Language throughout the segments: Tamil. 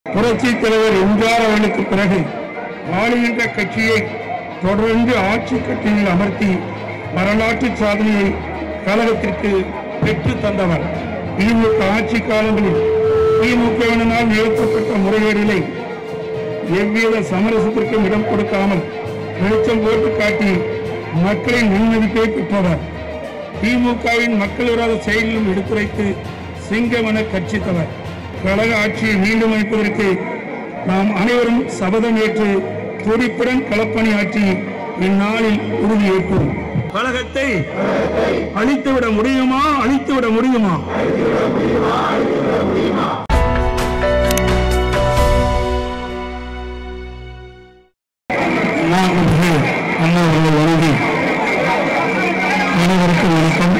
புரட்சி தலைவர் எம்ஜிஆர் அவர்களுக்கு பிறகு ஆளுகின்ற கட்சியை தொடர்ந்து ஆட்சி கட்டிலில் அமர்த்தி வரலாற்று சாதனையை கழகத்திற்கு பெற்று தந்தவர் திமுக ஆட்சி காலங்களில் திமுகவினால் நிகழ்த்தப்பட்ட முறைகேடுகளை எவ்வித சமரசத்திற்கும் இடம் கொடுக்காமல் வெளிச்சம் போட்டு காட்டி மக்களின் நன்மதிப்பை பெற்றவர் திமுகவின் மக்கள் விரோத செயலிலும் எடுத்துரைத்து சிங்கமென கட்சித்தவர் கழக ஆட்சியை மீண்டும் அமைப்பதற்கு நாம் அனைவரும் சபதம் ஏற்று துடிப்புடன் களப்பணியாற்றி இந்நாளில் உறுதியேற்போம் கழகத்தை அழித்துவிட முடியுமா அழித்துவிட முடியுமா மாண்புமிகு அண்ணா அவர்கள் வணங்கி அனைவருக்கும் வணக்கம்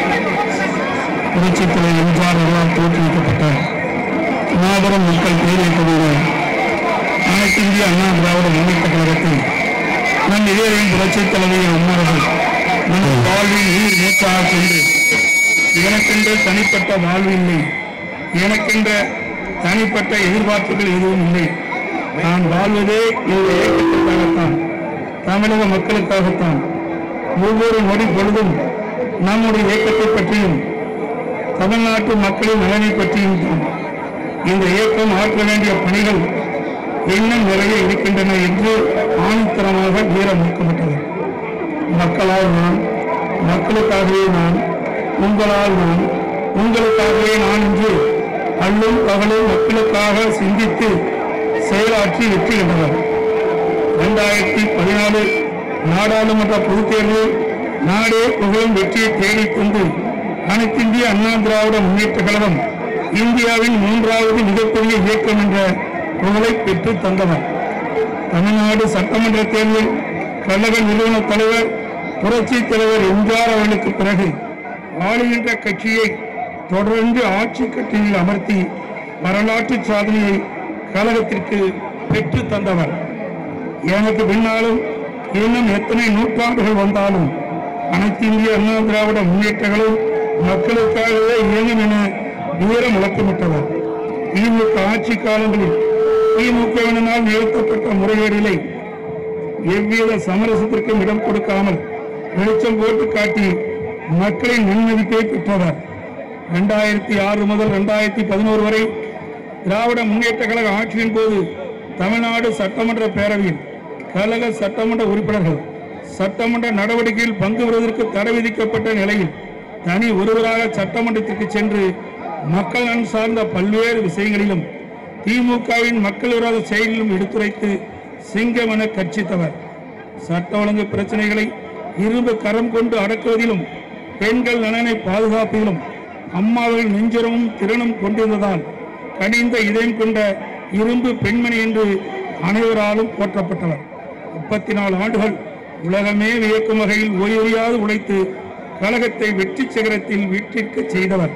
புரட்சித் தலைவர் எம்ஜிஆர் அவர்களால் தோற்றுவிக்கப்பட்ட மாபெரும் மக்கள் பேரியக்கமான அனைத்து இந்திய அண்ணா திராவிட முன்னேற்ற கழகத்தில் நம் இதயம் புரட்சித் தலைவர் அம்மாவர்கள் நம் வாழ்வில் நீர் மூச்சாக கொண்டு எனக்கென்று தனிப்பட்ட வாழ்வு இல்லை எனக்கென்ற தனிப்பட்ட எதிர்பார்ப்புகள் எதுவும் இல்லை நான் வாழ்வதே இந்த இயக்கத்திற்காகத்தான் தமிழக மக்களுக்காகத்தான் ஒவ்வொரு நொடி பொழுதும் நம்முடைய இயக்கத்தை பற்றியும் தமிழ்நாட்டு மக்களின் நலனை பற்றியும் தான் இந்த இயக்கம் ஆற்ற வேண்டிய பணிகள் இன்னும் நிறைய இருக்கின்றன என்று ஆணித்தரமாக வீர முழக்கப்பட்டது மக்களால் நான் மக்களுக்காகவே நான் உங்களால் நான் உங்களுக்காகவே நான் என்று அள்ளும் பகலும் மக்களுக்காக சிந்தித்து செயலாற்றி வெற்றி கண்டவர் இரண்டாயிரத்தி பதினாலு நாடாளுமன்ற பொதுத் தேர்தலில் நாடே புகழும் வெற்றியை தேடிக் கொண்டு அனைத்திந்திய அண்ணா திராவிட முன்னேற்ற கழகம் இந்தியாவின் மூன்றாவது மிகப்பெரிய இயக்கம் என்ற புகழை பெற்று தந்தவர் தமிழ்நாடு சட்டமன்ற தேர்தலில் கழக நிறுவன தலைவர் புரட்சி தலைவர் எம்ஜிஆர் அவர்களுக்கு பிறகு ஆளுகின்ற கட்சியை தொடர்ந்து ஆட்சி கட்டிலில் அமர்த்தி வரலாற்று சாதனையை கழகத்திற்கு பெற்று தந்தவர் எனக்கு பின்னாலும் இன்னும் எத்தனை நூற்றாண்டுகள் வந்தாலும் அனைத்து இந்திய அண்ணா திராவிட முன்னேற்றங்களும் மக்களுக்காகவே இயங்கும் என வீரம் முழக்கமிட்டவர் திமுக ஆட்சி காலங்களில் திமுகவினால் நிகழ்த்தப்பட்ட முறைகேடுகளை எவ்வித சமரசத்திற்கும் இடம் கொடுக்காமல் வெளிச்சம் போட்டு காட்டி மக்களின் நன்மதிப்பை பெற்றவர் இரண்டாயிரத்தி ஆறு முதல் இரண்டாயிரத்தி பதினோரு வரை திராவிட முன்னேற்ற கழக ஆட்சியின் போது தமிழ்நாடு சட்டமன்ற பேரவையில் கழக சட்டமன்ற உறுப்பினர்கள் சட்டமன்ற நடவடிக்கையில் பங்கு பெறுவதற்கு தடை விதிக்கப்பட்ட நிலையில் தனி ஒருவராக சட்டமன்றத்திற்கு சென்று மக்கள் நலன் சார்ந்த பல்வேறு விஷயங்களிலும் திமுகவின் மக்கள் விரோத செயலிலும் எடுத்துரைத்து சிங்கமென கட்சித்தவர் சட்ட ஒழுங்கு பிரச்சனைகளை இரும்பு கரம் கொண்டு அடக்குவதிலும் பெண்கள் நலனை பாதுகாப்பதிலும் அம்மாவின் நெஞ்சுரமும் திறனும் கொண்டிருந்ததால் கனிந்த இதயம் கொண்ட இரும்பு பெண்மணி என்று அனைவராலும் போற்றப்பட்டவர் முப்பத்தி நாலு ஆண்டுகள் உலகமே வியக்கும் வகையில் ஓய்வறியாது உழைத்து கழகத்தை வெற்றி சிகரத்தில் வீட்டிற்கு செய்தவர்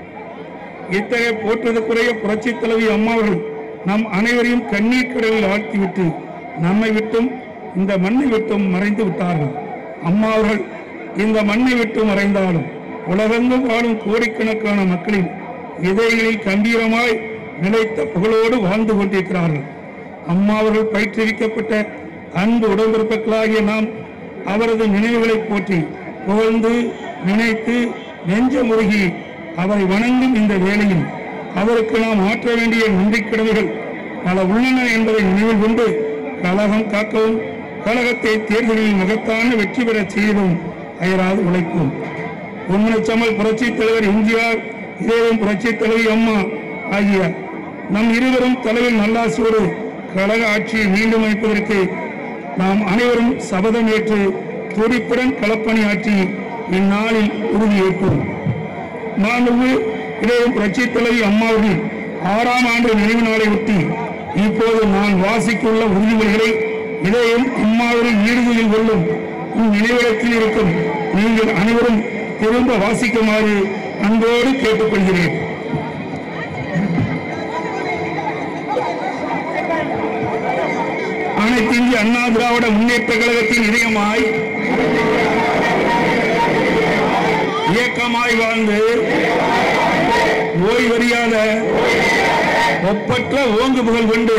இத்தகைய போற்றுதற்குரிய புரட்சித் தலைவி அம்மாவர்கள் நம் அனைவரையும் கண்ணீர் கடலில் ஆழ்த்திவிட்டு நம்மை விட்டும் இந்த மண்ணை விட்டும் மறைந்து விட்டார்கள் அம்மா அவர்கள் இந்த மண்ணை விட்டு மறைந்தாலும் உலகெங்கும் வாழும் கோடிக்கணக்கான மக்களின் இதயங்களில் கம்பீரமாய் நிலைத்த புகழோடு வாழ்ந்து கொண்டிருக்கிறார்கள் அம்மா அவர்கள் பயிற்றுவிக்கப்பட்ட அன்பு உடன்பிறப்புகளாகிய நாம் அவரது நினைவுகளை போற்றி புகழ்ந்து நினைத்து நெஞ்சமுருகி அவரை வணங்கும் இந்த வேளையில் அவருக்கு நாம் ஆற்ற வேண்டிய நன்றி கடமைகள் பல உள்ளன என்பதை நினைவில் கொண்டு கழகம் காக்கவும் கழகத்தை தேர்தலில் மகத்தான வெற்றி பெறச் செய்யவும் அயராது உழைப்போம் உண்மனச்சமல் புரட்சித் தலைவர் எம்ஜிஆர் இதயம் புரட்சித் தலைவி அம்மா ஆகிய நம் இருவரும் தலைவர் நல்லாசியோடு கழக ஆட்சியை மீண்டும் அமைப்பதற்கு நாம் அனைவரும் சபதம் ஏற்று துடிப்புடன் களப்பணியாற்றி இந்நாளில் உறுதியேற்போம் மாண்புமிகு இளையம் புரட்சித் தலைவி அம்மாவின் ஆறாம் ஆண்டு நினைவு நாளை ஒட்டி இப்போது நான் வாசிக்குள்ள உறுதிமொழிகளை இதயம் அம்மாவின் ஈடுகளில் கொள்ளும் இந்நினைவிடத்தில் இருக்கும் நீங்கள் அனைவரும் திரும்ப வாசிக்குமாறு அன்போடு கேட்டுக்கொள்கிறேன் அனைத்து இந்திய அண்ணா திராவிட முன்னேற்ற கழகத்தின் இதயமாய் இயக்கமாய் வாழ்ந்து ஓய்வறியாத ஒப்பற்ற ஓங்கு புகழ் கொண்டு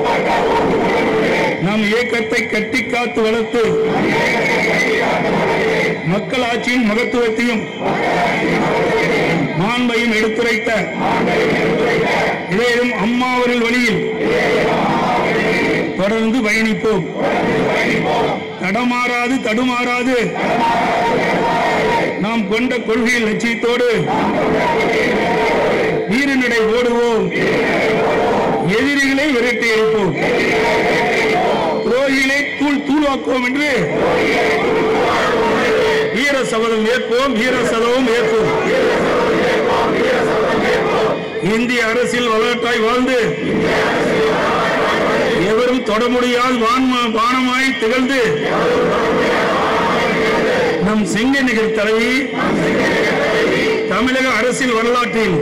நம் இயக்கத்தை கட்டி காத்து வளர்த்து மக்கள் ஆட்சியின் மகத்துவத்தையும் மாண்பையும் எடுத்துரைத்த இதையும் அம்மா அவர்கள் வழியில் தொடர்ந்து பயணிப்போம் தடமாறாது தடுமாறாது நாம் கொண்ட கொள்கையில் லட்சியத்தோடு வீரநடை ஓடுவோம் எதிரிகளை விரட்டி அடிப்போம் துரோகிகளை தூள் தூளாக்குவோம் என்று வீர சபதம் ஏற்போம் வீர சதவம் ஏற்போம் இந்திய அரசியல் வரலாற்றாய் வாழ்ந்து எவரும் தொட முடியாத வான்ம- வானமாய் திகழ்ந்து நம் சிங்க நிகர் தலைவி தமிழக அரசியல் வரலாற்றில்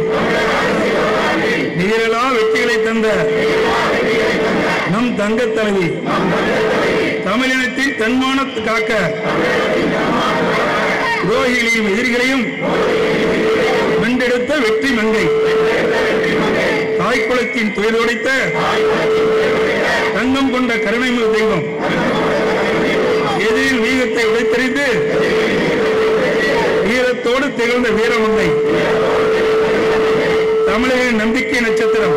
நிகழலா வெற்றிகளை தந்த நம் தங்க தலைவி தமிழினத்தின் தன்மானத்தை காக்க துரோகிகளையும் எதிரிகளையும் வென்றெடுத்த வெற்றி மங்கை தாய்க்குளத்தின் துயர் உடைத்த தங்கம் கொண்ட கருணைமிகு தெய்வம் எதிரில் வீகத்தை உடைத்தறிந்து வீரத்தோடு திகழ்ந்த வீரமங்கை தமிழரின் நம்பிக்கை நட்சத்திரம்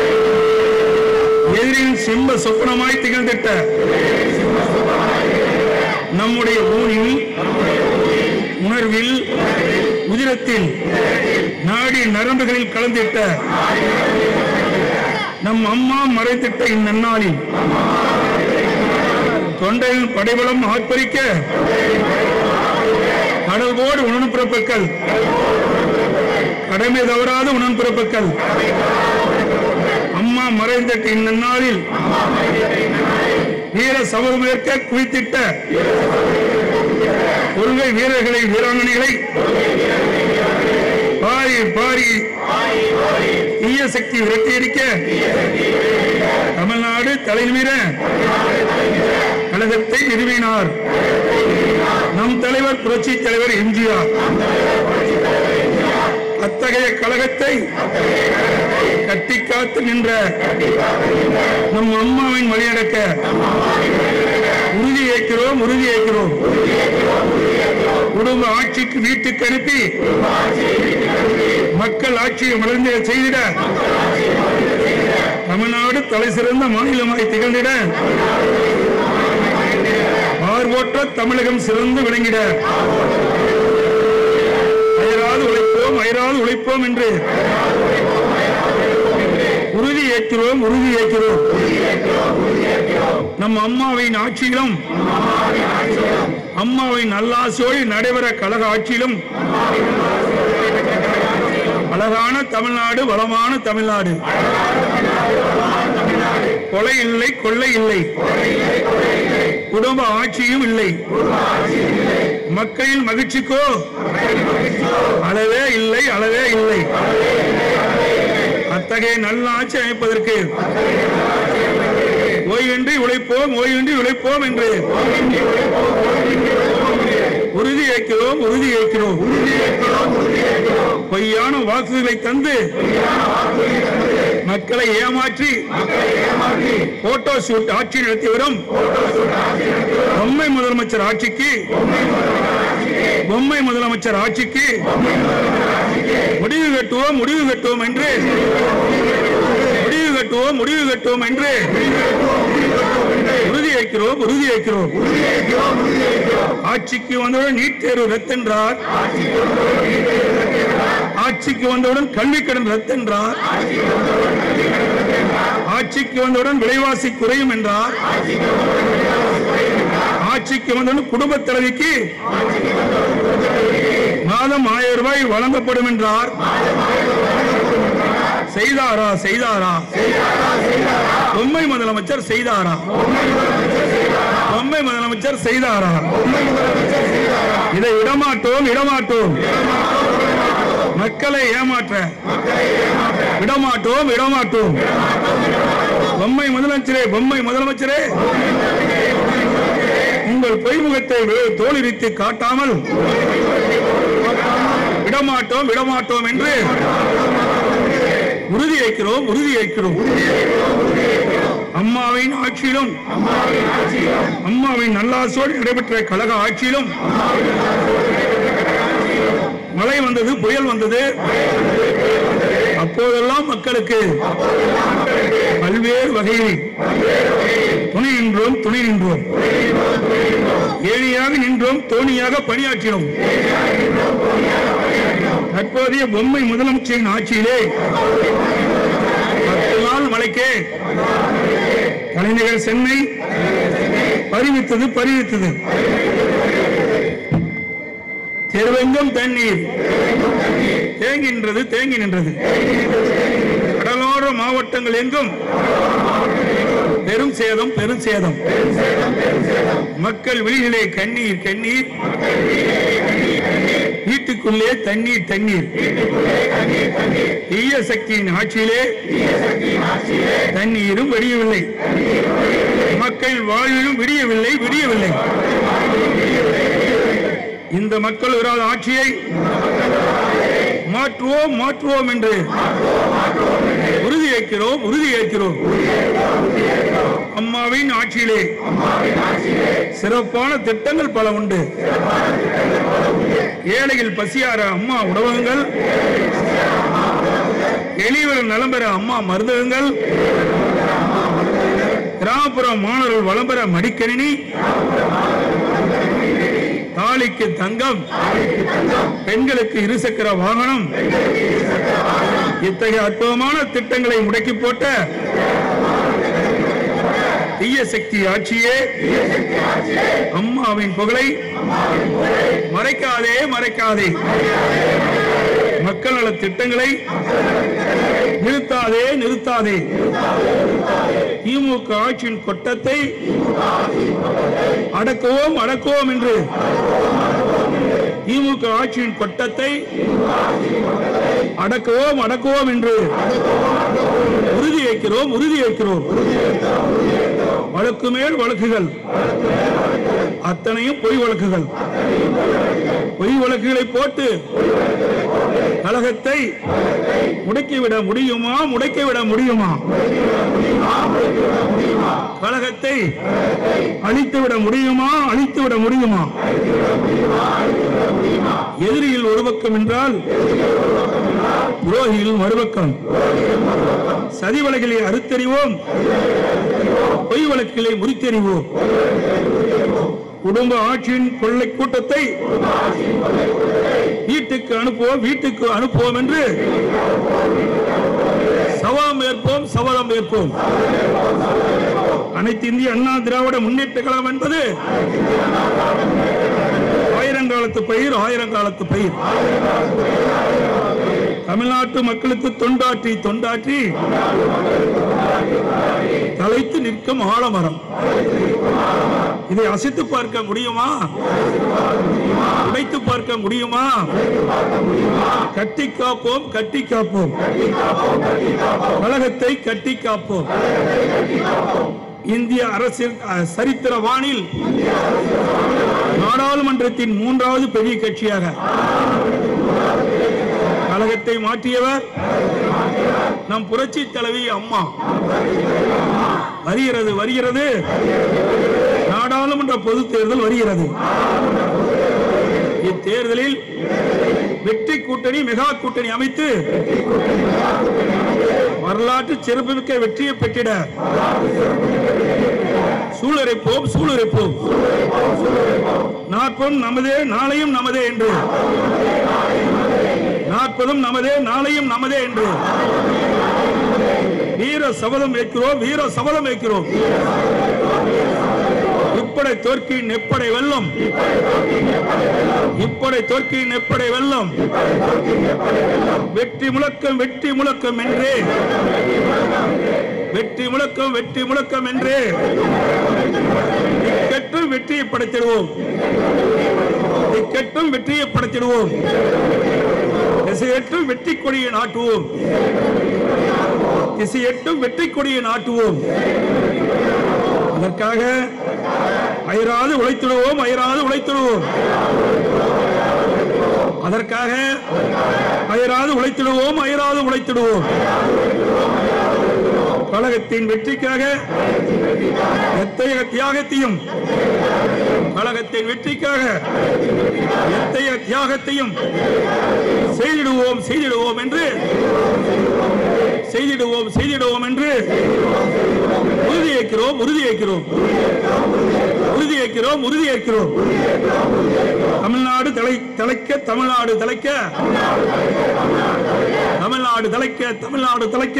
எதிரின் சிம்ம சொப்பனமாய் திகழ்ந்திட்ட நம்முடைய ஊனில் உணர்வில் உதிரத்தில் நாடி நரம்புகளில் கலந்திட்ட நம் அம்மா மறைத்திட்ட இந்நன்னாளில் தொண்டையில் படைபலம் ஆர்ப்பரிக்க கடல்போடு உணர்பிறப்புகள் கடமை தவறாத உணர்பிறப்புகள் அம்மா மறைந்திட்ட இந்நன்னாளில் வீர சபதமேற்க குவித்திட்ட கொள்கை வீரர்களை வீராங்கனைகளை பாரி பாரி தீய சக்தி விரட்டியடிக்க தமிழ்நாடு தலைமீற கழகத்தை நிறுவினார் நம் தலைவர் புரட்சி தலைவர் எம்ஜிஆர் அத்தகைய கழகத்தை கட்டி காத்து நின்ற நம் அம்மாவின் வழியடக்க உறுதி ஏற்கிறோம் உறுதி ஏற்கிறோம் குடும்ப ஆட்சிக்கு வீட்டுக்கு அனுப்பி மக்கள் ஆட்சியை மலர்ந்த செய்திட தமிழ்நாடு தலை சிறந்த மாநிலமாய் திகழ்ந்திட பார்வோற்ற தமிழகம் சிறந்து விளங்கிட அயராது உழைப்போம் அயராது உழைப்போம் என்று உறுதி ஏற்கிறோம் உறுதி ஏற்கிறோம் நம் அம்மாவின் ஆட்சியிலும் அம்மாவின் நல்லாசோடு நடைபெற கழக ஆட்சியிலும் அழகான தமிழ்நாடு வளமான தமிழ்நாடு கொலை இல்லை கொள்ளை இல்லை குடும்ப ஆட்சியும் இல்லை மக்களின் மகிழ்ச்சிக்கோ அளவே இல்லை அளவே இல்லை அத்தகைய நல்ல ஆட்சி அமைப்பதற்கு ஓய்வின்றி உழைப்போம் ஓய்வின்றி உழைப்போம் என்று உறுதி ஏற்கிறோம் உறுதி ஏற்கிறோம் பொய்யான வாக்குகளை தந்து மக்களை ஏமாற்றி போட்டோ ஷூட் ஆட்சி நடத்தி வரும் பொம்மை முதலமைச்சர் ஆட்சிக்கு பொம்மை முதலமைச்சர் ஆட்சிக்கு முடிவு கட்டுவோம் முடிவு கட்டுவோம் என்று முடிவு கட்டுவோம் முடிவு கட்டுவோம் என்று உறுதி ஏற்கிறோம் உறுதி ஏற்கிறோம் ஆட்சிக்கு வந்தவுடன் நீட் தேர்வு ரத்தென்றார் ஆட்சிக்கு வந்தவுடன் கல்வி கடன் ரத்தென்றார் ஆட்சிக்கு வந்தவுடன் விலைவாசி குறையும் என்றார் ஆட்சிக்கு வந்தவுடன் குடும்ப தலைவிக்கு மாதம் ஆயிரம் ரூபாய் வழங்கப்படும் என்றார் செய்தாரா செய்தாரா பொம்மை முதலமைச்சர் செய்தாரா பொம்மை முதலமைச்சர் செய்தாரா இதை விடமாட்டோம் விடமாட்டோம் மக்களை ஏமாற்ற விடமாட்டோம் விடமாட்டோம் பொம்மை முதலமைச்சரே பொம்மை முதலமைச்சரே உங்கள் பொய்முகத்தை வே- தோலுரித்து காட்டாமல் விடமாட்டோம் விடமாட்டோம் என்று உறுதி ஏற்கிறோம் உறுதி ஏற்கிறோம் அம்மாவின் ஆட்சியிலும் அம்மாவின் நல்லாசோடு நடைபெற்ற கழக ஆட்சியிலும் மழை வந்தது புயல் வந்தது அப்போதெல்லாம் மக்களுக்கு பல்வேறு வகையில் துணை நின்றோம் துணை நின்றோம் ஏணியாக நின்றோம் தோணியாக பணியாற்றினோம் தற்போதைய பொம்மை முதலமைச்சரின் ஆட்சியிலே பத்து நாள் மழைக்கே தலைநகர் சென்னை பறிவித்தது பறிவித்தது தெருவெங்கும் தண்ணீர் தேங்கின்றது தேங்கி நின்றது கடலோர மாவட்டங்கள் எங்கும் பெரும் சேதம் பெரும் சேதம் மக்கள் விழிகளே கண்ணீர் கண்ணீர் வீட்டுக்குள்ளே தண்ணீர் தண்ணீர் தீய சக்தியின் ஆட்சியிலே தண்ணீரும் வெடியவில்லை மக்கள் வாழ்விலும் விடியவில்லை விடியவில்லை இந்த மக்கள் விரோத ஆட்சியை மாற்றுவோம் மாற்றுவோம் என்று உறுதி ஏற்கிறோம் உறுதி ஏற்கிறோம் அம்மாவின் ஆட்சியிலே சிறப்பான திட்டங்கள் பல உண்டு ஏழைகள் பசியார அம்மா உணவகங்கள் எளியவர்கள் நலம் பெற அம்மா மருந்தகங்கள் கிராமப்புற மாணவர்கள் வளம் பெற மடிக்கணினி தாலிக்கு தங்கம் பெண்களுக்கு இருசக்கர வாகனம் இத்தகைய அற்புதமான திட்டங்களை முடக்கி போட்ட தீய சக்தி ஆட்சியே அம்மாவின் புகழை மறைக்காதே மறைக்காதே மக்கள் நல திட்டங்களை நிறுத்தாதே நிறுத்தாதே திமுக ஆட்சியின் கொட்டத்தை அடக்குவோம் அடக்குவோம் என்று திமுக ஆட்சியின் கொட்டத்தை அடக்குவோம் அடக்குவோம் என்று உறுதி ஏற்கிறோம் உறுதி ஏற்கிறோம் வழக்கு மேல் வழக்குகள் அத்தனையும் பொய் வழக்குகள் பொய் வழக்குகளை போட்டு கழகத்தை முடக்கிவிட முடியுமா முடக்கிவிட முடியுமா கழகத்தை அழித்துவிட முடியுமா அழித்துவிட முடியுமா எதிரியில் ஒரு பக்கம் என்றால் துரோகியில் மறுபக்கம் சதி வழக்கிலே அறுத்தறிவோம் பொய் வழக்குகளை முறித்தெறிவோம் குடும்ப ஆட்சியின் கொள்ளை கூட்டத்தை வீட்டுக்கு அனுப்புவோம் வீட்டுக்கு அனுப்புவோம் என்று சவாலம் ஏற்போம் சவாலம் ஏற்போம் அனைத்து இந்திய அண்ணா திராவிட முன்னேற்ற கழகம் என்பது ஆயிரங்காலத்து பயிர் ஆயிரங்காலத்து பயிர் தமிழ்நாட்டு மக்களுக்கு தொண்டாற்றி தொண்டாற்றி தலைத்து நிற்கும் ஆலமரம் இதை அசைத்து பார்க்க முடியுமா உடைத்து பார்க்க முடியுமா கட்டி காப்போம் கட்டி காப்போம் கழகத்தை கட்டி காப்போம் இந்திய அரசியல் அஹ், சரித்திர வானில் நாடாளுமன்றத்தின் மூன்றாவது பெரிய கட்சியாக கழகத்தை மாற்றியவர் நம் புரட்சி தலைவி அம்மா வருகிறது வருகிறது நாடாளுமன்ற பொது தேர்தல் வருகிறது இத்தேர்தலில் வெற்றி கூட்டணி மெகா கூட்டணி அமைத்து வரலாற்று சிறப்புமிக்க வெற்றியை பெற்றிட சூழரைப்போம் சூழரைப்போம் நாற்பதும் நமதே நாளையும் நமதே என்று நாற்பதும் நமதே நாளையும் நமதே என்று வீர சபதம் ஏற்கிறோம் வீர சபதம் ஏற்கிறோம் இப்படை தோற்கி நெப்படை வெல்லம் இப்படை தோற்கி நெப்படை வெல்லம் வெற்றி முழக்கம் வெற்றி முழக்கம் என்றே வெற்றி முழக்கம் வெற்றி முழக்கம் என்றே இக்கட்டும் வெற்றியை படைத்திடுவோம் இக்கட்டும் வெற்றியை படைத்திடுவோம் திசையற்றும் வெற்றி கொடியை நாட்டுவோம் திசையற்றும் வெற்றி கொடியை நாட்டுவோம் அதற்காக அயராது உழைத்திடுவோம் அயராது உழைத்திடுவோம் அதற்காக அயராது உழைத்திடுவோம் அயராது உழைத்திடுவோம் கழகத்தின் வெற்றிக்காக எத்தகைய தியாகத்தையும் கழகத்தின் வெற்றிக்காக எத்தகைய தியாகத்தையும் செய்திடுவோம் செய்திடுவோம் என்று செய்திடுவோம் செய்திடுவோம் என்று உறுதியேற்கிறோம் உறுதியேற்கிறோம் உறுதியேற்கிறோம் உறுதியேற்கிறோம் தமிழ்நாடு தலை தலைக்க தமிழ்நாடு தலைக்க தமிழ்நாடு தலைக்க தமிழ்நாடு தலைக்க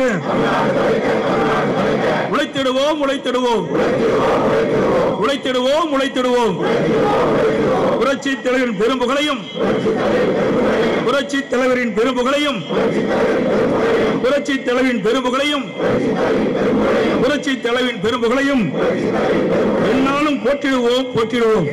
உழைத்திடுவோம் உழைத்திடுவோம் உழைத்திடுவோம் உழைத்திடுவோம் புரட்சி தலைவரின் பெரும்புகளையும் புரட்சி தலைவரின் பெரும்புகளையும் புரட்சி தலைவின் பெரும்புகளையும் புரட்சி தலைவின் பெரும்புகளையும் என்னாலும் போற்றிடுவோம் போற்றிடுவோம்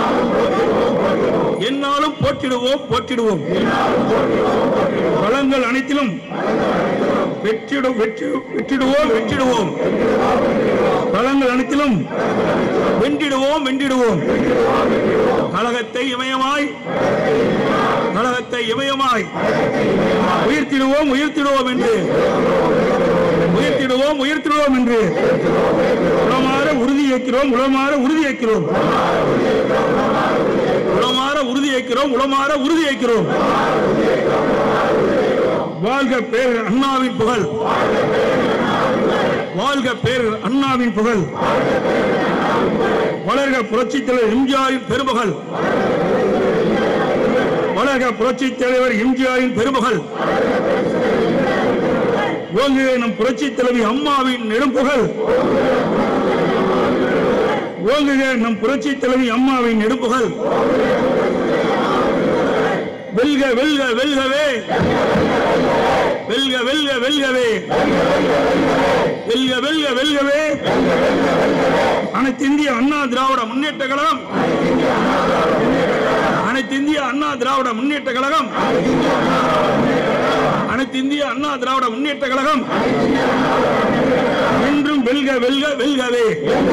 என்னாலும் போற்றிடுவோம் போற்றிடுவோம் வளங்கள் அனைத்திலும் வெற்றிடு வெற்றி வெற்றிடுவோம் வெற்றிடுவோம் வளங்கள் அனைத்திலும் வென்றிடுவோம் வென்றிடுவோம் கழகத்தை இமயமாய் கழகத்தை இமயமாய் உயர்த்திடுவோம் உயர்த்திடுவோம் என்று உயர்த்திடுவோம் உயர்த்திடுவோம் என்று உளமாற உறுதி ஏற்கிறோம் உளமாற உறுதி ஏற்கிறோம் உளமாற உறுதி ஏற்கிறோம் உளமாற உறுதி ஏற்கிறோம் வாழ்க பேர் அண்ணாவின் புகழ் வாழ்க பேர் அண்ணாவின் புகழ் வளர்க புரட்சித் தலைவர் எம்ஜிஆரின் பெருமகள் வளர்க புரட்சித் தலைவர் எம்ஜிஆரின் பெருமகள் ஓங்குக நம் புரட்சித் தலைவி அம்மாவின் நெடும்புகழ் ஓங்குக நம் புரட்சித் தலைவி அம்மாவின் நெடும்புகழ் வெல்க வெல்க வெல்கவே வெல்க வெல்க வெல்கவே வெல்க வெல்க வெல்கவே அனைத்து இந்திய அண்ணா திராவிட முன்னேற்ற கழகம் அனைத்து இந்திய அண்ணா திராவிட முன்னேற்ற கழகம் அனைத்து இந்திய அண்ணா திராவிட முன்னேற்ற கழகம் என்றும் வெல்க வெல்க வெல்கவே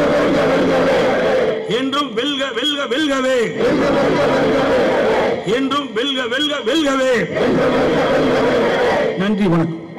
என்றும் வெல்க வெல்க வெல்கவே என்றும் வெல்க வெல்க வெல்கவே நன்றி வணக்கம்